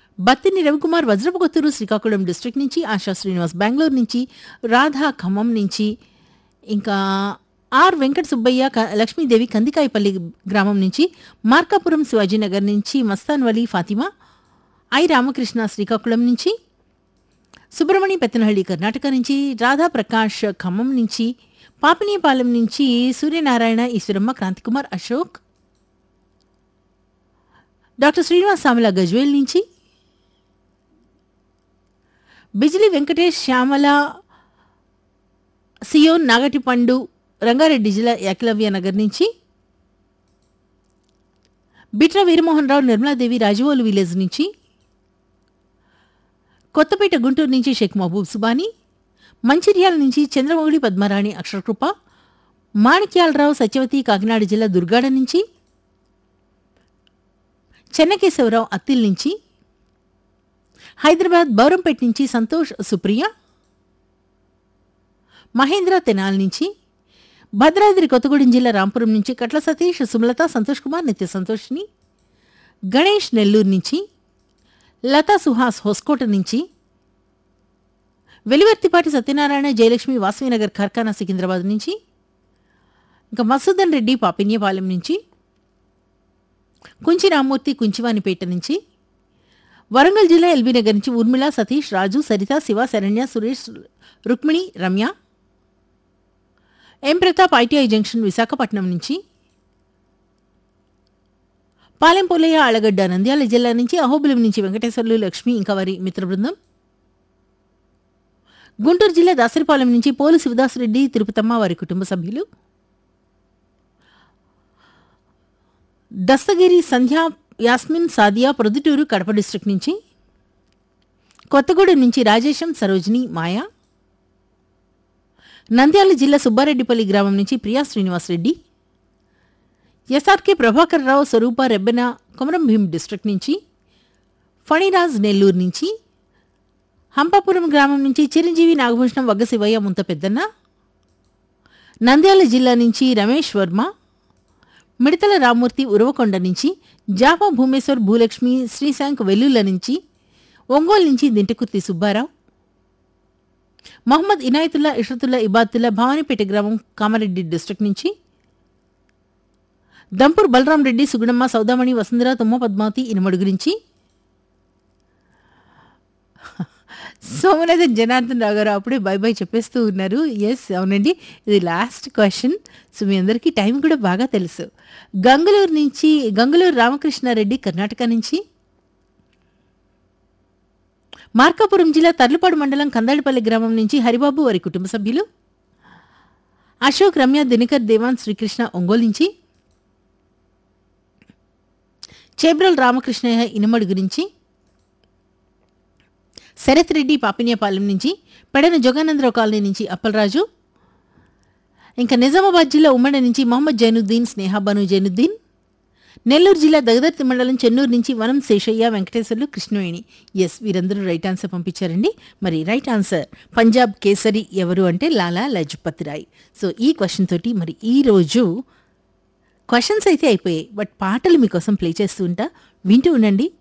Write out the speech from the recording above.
Battini Ravikumar Vajrapu Kothuru Srikakulam district నుంచి ఆశా శ్రీనివాస్ బెంగళూరు నుంచి రాధా ఖమ్మం నుంచి ఇంకా ఆర్ వెంకట సుబ్బయ్య క- లక్ష్మీదేవి కందికాయపల్లి గ్రామం నుంచి మార్కాపురం శివాజీనగర్ నుంచి మస్తాన్ వలీ ఫాతిమా ఐ రామకృష్ణ శ్రీకాకుళం నుంచి సుబ్రమణి పెత్తనహಳ್ಳಿ కర్ణాటక నుంచి రాధా ప్రకాష్ ఖమ్మం నుంచి పాపినీపాలెం నుంచి సూర్యనారాయణ ఈశ్వరమ్మ క్రాంతికుమార్ అశోక్ డాక్టర్ శ్రీనివాస్ సామల గజ్వేల్ నుంచి బిజిలి వెంకటేష్ శ్యామల సియోన్ నాగటిపండు రంగారెడ్డి జిల్లా ఏకలవ్య నగర్ నుంచి బిట్ర వీరమోహన్ రావు నిర్మలాదేవి రాజవోలు విలేజ్ నుంచి కొత్తపేట గుంటూరు నుంచి షేక్ మహబూబ్ సుబానీ మంచిర్యాల నుంచి చంద్రమౌళి పద్మరాణి అక్షరకృప మాణిక్యాలరావు సత్యవతి కాకినాడ జిల్లా దుర్గాడ నుంచి చెన్నకేశవరావు అత్తిల్ నుంచి హైదరాబాద్ బౌరంపేట నుంచి సంతోష్ సుప్రియ మహేంద్ర తెనాల్ నుంచి భద్రాద్రి కొత్తగూడెం జిల్లా రాంపురం నుంచి కట్ల సతీష్ సుమలత సంతోష్ కుమార్ నిత్య సంతోష్ని గణేష్ నెల్లూరు నుంచి లతా సుహాస్ హొస్కోట నుంచి వెలివర్తిపాటి సత్యనారాయణ జయలక్ష్మి వాసవినగర్ కార్ఖానా సికింద్రాబాద్ నుంచి ఇంకా మసూదన్ రెడ్డి పాపిన్యపాలెం నుంచి కుంచి రామ్మూర్తి కుంచివానిపేట నుంచి వరంగల్ జిల్లా ఎల్బీ నగర్ నుంచి Urmila Satish Raju Saritha Siva Saranya Suresh Rukmini Ramya M Pratap ITI junction Visakhapatnam నుంచి పాలెం పోలయ్య ఆలగడ్డ నంద్యాల జిల్లా నుంచి అహోబిలం నుంచి వెంకటేశ్వర్లు లక్ష్మి ఇంకా వారి మిత్ర బృందం గుంటూరు జిల్లా దాసరిపాలెం నుంచి పోలు శివదాసరెడ్డి తిరుపతమ్మ వారి కుటుంబ సభ్యులు దస్తగిరి సంధ్యా యాస్మిన్ సాదియా ప్రొద్దుటూరు కడప డిస్ట్రిక్ట్ నుంచి కొత్తగూడెం నుంచి రాజేశం సరోజిని మాయా నంద్యాల జిల్లా సుబ్బారెడ్డిపల్లి గ్రామం నుంచి ప్రియా శ్రీనివాసరెడ్డి ఎస్ఆర్కే ప్రభాకర్ రావు స్వరూప రెబ్బెన కొమరం భీం డిస్ట్రిక్ట్ నుంచి ఫణిరాజ్ నెల్లూరు నుంచి హంపాపురం గ్రామం నుంచి చిరంజీవి నాగభూషణం వగ్గ శివయ్య ముంత పెద్దన్న నంద్యాల జిల్లా నుంచి రమేష్ వర్మ మిడతల రామ్మూర్తి ఉరవకొండ నుంచి జాపా భూమేశ్వర్ భూలక్ష్మి శ్రీశాంక్ వెల్లుల నుంచి ఒంగోలు నుంచి దింటకుర్తి సుబ్బారావు మహమ్మద్ ఇనాయతుల్లా ఇషతుల్లా ఇబాతుల్లా భవానీపేట గ్రామం కామారెడ్డి డిస్ట్రిక్ట్ నుంచి దంపూర్ బలరాం రెడ్డి సుగుణమ్మ సౌదామణి వసుంధర తుమ్మ పద్మావతి ఇనుమడు గురించి సోమనాథన్ జనార్దన్ రావు గారు అప్పుడే బై బై చెప్పేస్తూ ఉన్నారు ఎస్ అవునండి ఇది లాస్ట్ క్వశ్చన్ సో మీ అందరికీ టైం కూడా బాగా తెలుసు గంగళూరు నుంచి గంగళూరు రామకృష్ణారెడ్డి కర్ణాటక నుంచి మార్కాపురం జిల్లా తర్లుపాడు మండలం కందాడిపల్లి గ్రామం నుంచి హరిబాబు వారి కుటుంబ సభ్యులు అశోక్ రమ్య దినకర్ దేవాన్ శ్రీకృష్ణ ఒంగోలు నుంచి చేబ్రల్ రామకృష్ణయ్య ఇనుమడి గురించి శరత్ రెడ్డి పాపినియపాలెం నుంచి పెడన జోగానందరావు కాలనీ నుంచి అప్పలరాజు ఇంకా నిజామాబాద్ జిల్లా ఉమ్మడి నుంచి మొహమ్మద్ జైనుద్దీన్ స్నేహాబాను జైనుద్దీన్ నెల్లూరు జిల్లా దగదర్తి మండలం చెన్నూరు నుంచి వనం శేషయ్య వెంకటేశ్వర్లు కృష్ణవేణి ఎస్ వీరందరూ రైట్ ఆన్సర్ పంపించారండి మరి రైట్ ఆన్సర్ పంజాబ్ కేసరి ఎవరు అంటే లాలా లజపతి రాయ్ సో ఈ క్వశ్చన్ తోటి మరి ఈ రోజు క్వశ్చన్స్ అయితే అయిపోయాయి బట్ పాటలు మీకోసం ప్లే చేస్తూ ఉంటా వింటూ ఉండండి